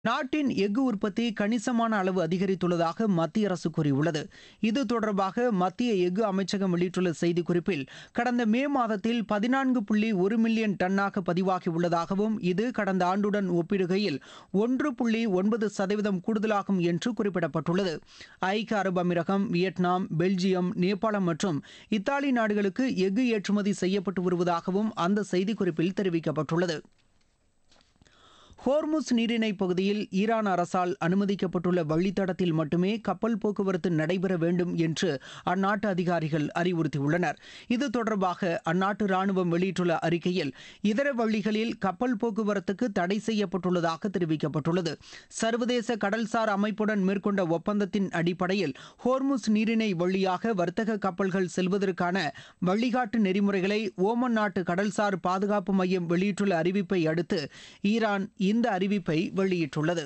நாட்டின் எஃகு உற்பத்தி கணிசமான அளவு அதிகரித்துள்ளதாக மத்திய அரசு கூறியுள்ளது இது தொடர்பாக மத்திய எஃகு அமைச்சகம் வெளியிட்டுள்ள செய்திக்குறிப்பில் கடந்த மே மாதத்தில் பதினான்கு புள்ளி ஒரு மில்லியன் டன்னாக பதிவாகியுள்ளதாகவும் இது கடந்த ஆண்டுடன் ஒப்பிடுகையில் ஒன்று புள்ளி ஒன்பது சதவீதம் கூடுதலாகும் என்று குறிப்பிடப்பட்டுள்ளது ஐக்கிய அரபு அமீரகம் வியட்நாம் பெல்ஜியம் நேபாளம் மற்றும் இத்தாலி நாடுகளுக்கு எஃகு ஏற்றுமதி செய்யப்பட்டு வருவதாகவும் அந்த செய்திக்குறிப்பில் தெரிவிக்கப்பட்டுள்ளது ஹோர்முஸ் நீரிணை பகுதியில் ஈரான் அரசால் அனுமதிக்கப்பட்டுள்ள வழித்தடத்தில் மட்டுமே கப்பல் போக்குவரத்து நடைபெற வேண்டும் என்று அந்நாட்டு அதிகாரிகள் அறிவுறுத்தியுள்ளனர் இது தொடர்பாக அந்நாட்டு ராணுவம் வெளியிட்டுள்ள அறிக்கையில் இதர வழிகளில் கப்பல் போக்குவரத்துக்கு தடை செய்யப்பட்டுள்ளதாக தெரிவிக்கப்பட்டுள்ளது சர்வதேச கடல்சார் அமைப்புடன் மேற்கொண்ட ஒப்பந்தத்தின் அடிப்படையில் ஹோர்முஸ் நீரிணை வழியாக வர்த்தக கப்பல்கள் செல்வதற்கான வழிகாட்டு நெறிமுறைகளை ஓமன் நாட்டு கடல்சார் பாதுகாப்பு மையம் வெளியிட்டுள்ள அறிவிப்பை அடுத்து ஈரான் இந்த அறிவிப்பை வெளியிட்டுள்ளது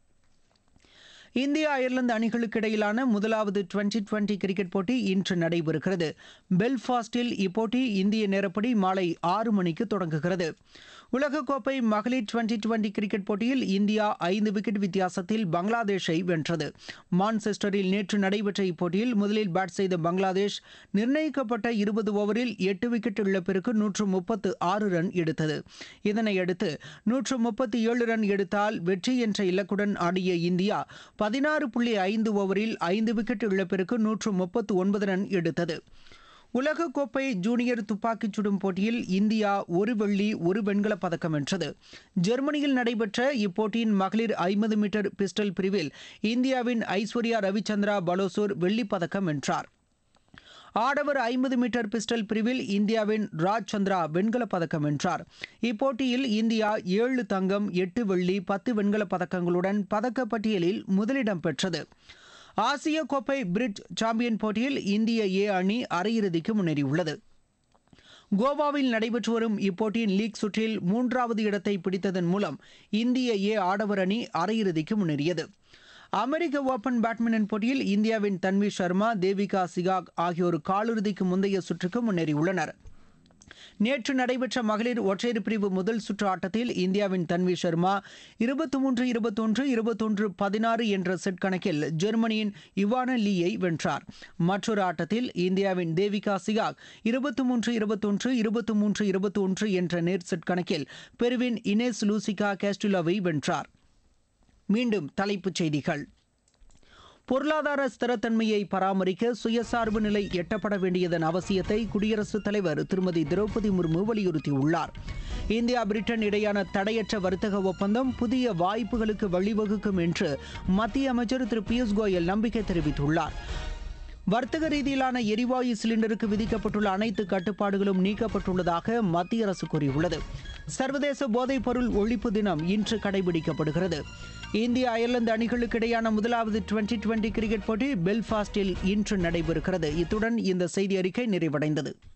இந்தியா அயர்லாந்து அணிகளுக்கு இடையிலான முதலாவது டுவெண்டி டுவெண்டி கிரிக்கெட் போட்டி இன்று நடைபெறுகிறது பெல்ஃபாஸ்டில் இப்போட்டி இந்திய நேரப்படி மாலை ஆறு மணிக்கு தொடங்குகிறது உலகக்கோப்பை மகளிர் டுவெண்டி டுவெண்டி கிரிக்கெட் போட்டியில் இந்தியா ஐந்து விக்கெட் வித்தியாசத்தில் பங்களாதேஷை வென்றது மான்செஸ்டரில் நேற்று நடைபெற்ற இப்போட்டியில் முதலில் பேட் செய்த பங்களாதேஷ் நிர்ணயிக்கப்பட்ட இருபது ஓவரில் எட்டு விக்கெட் இழப்பிற்கு நூற்று முப்பத்து ஆறு ரன் எடுத்தது இதனையடுத்து நூற்று முப்பத்தி ஏழு ரன் எடுத்தால் வெற்றி என்ற இலக்குடன் ஆடிய இந்தியா பதினாறு புள்ளி ஐந்து ஓவரில் ஐந்து விக்கெட் இழப்பிற்கு நூற்று முப்பத்து ஒன்பது ரன் எடுத்தது உலகக்கோப்பை ஜூனியர் துப்பாக்கிச் சுடும் போட்டியில் இந்தியா ஒரு வெள்ளி ஒரு வெண்கலப் பதக்கம் வென்றது ஜெர்மனியில் நடைபெற்ற இப்போட்டியின் மகளிர் ஐம்பது மீட்டர் பிஸ்டல் பிரிவில் இந்தியாவின் ஐஸ்வர்யா ரவிச்சந்திரா பலோசூர் வெள்ளிப் பதக்கம் வென்றார் ஆடவர் ஐம்பது மீட்டர் பிஸ்டல் பிரிவில் இந்தியாவின் ராஜ் சந்திரா வெண்கலப் பதக்கம் வென்றார் இப்போட்டியில் இந்தியா ஏழு தங்கம் எட்டு வெள்ளி பத்து வெண்கலப் பதக்கங்களுடன் பதக்கப்பட்டியலில் முதலிடம் பெற்றது ஆசிய கோப்பை பிரிட்ஜ் சாம்பியன் போட்டியில் இந்திய ஏ அணி அரையிறுதிக்கு முன்னேறியுள்ளது கோவாவில் நடைபெற்று வரும் இப்போட்டியின் லீக் சுற்றில் மூன்றாவது இடத்தை பிடித்ததன் மூலம் இந்திய ஏ ஆடவர் அணி அரையிறுதிக்கு முன்னேறியது அமெரிக்க ஓபன் பேட்மிண்டன் போட்டியில் இந்தியாவின் தன்வி சர்மா தேவிகா சிகாக் ஆகியோர் காலிறுதிக்கு முந்தைய சுற்றுக்கு முன்னேறியுள்ளனர் நேற்று நடைபெற்ற மகளிர் ஒற்றையர் பிரிவு முதல் சுற்று ஆட்டத்தில் இந்தியாவின் தன்வி சர்மா இருபத்தி மூன்று இருபத்தொன்று இருபத்தொன்று பதினாறு என்ற செட் கணக்கில் ஜெர்மனியின் இவான லீயை வென்றார் மற்றொரு ஆட்டத்தில் இந்தியாவின் தேவிகா சிகாக் இருபத்தி மூன்று இருபத்தொன்று இருபத்தி மூன்று இருபத்தொன்று என்ற நேர் செட் கணக்கில் பெருவின் இனேஸ் லூசிகா கேஸ்டுலாவை வென்றார் மீண்டும் தலைப்புச் செய்திகள் பொருளாதார ஸ்திரத்தன்மையை பராமரிக்க சுயசார்பு நிலை எட்டப்பட வேண்டியதன் அவசியத்தை குடியரசுத் தலைவர் திருமதி திரௌபதி முர்மு வலியுறுத்தியுள்ளார் இந்தியா பிரிட்டன் இடையான தடையற்ற வர்த்தக ஒப்பந்தம் புதிய வாய்ப்புகளுக்கு வழிவகுக்கும் என்று மத்திய அமைச்சர் திரு பியூஷ் கோயல் நம்பிக்கை தெரிவித்துள்ளார் வர்த்தக ரீதியிலான எரிவாயு சிலிண்டருக்கு விதிக்கப்பட்டுள்ள அனைத்து கட்டுப்பாடுகளும் நீக்கப்பட்டுள்ளதாக மத்திய அரசு கூறியுள்ளது சர்வதேச போதைப் பொருள் ஒழிப்பு தினம் இன்று கடைபிடிக்கப்படுகிறது இந்திய அயர்லாந்து அணிகளுக்கு இடையான முதலாவது டுவெண்டி டுவெண்டி கிரிக்கெட் போட்டி பெல்ஃபாஸ்டில் இன்று நடைபெறுகிறது இத்துடன் இந்த செய்தி அறிக்கை நிறைவடைந்தது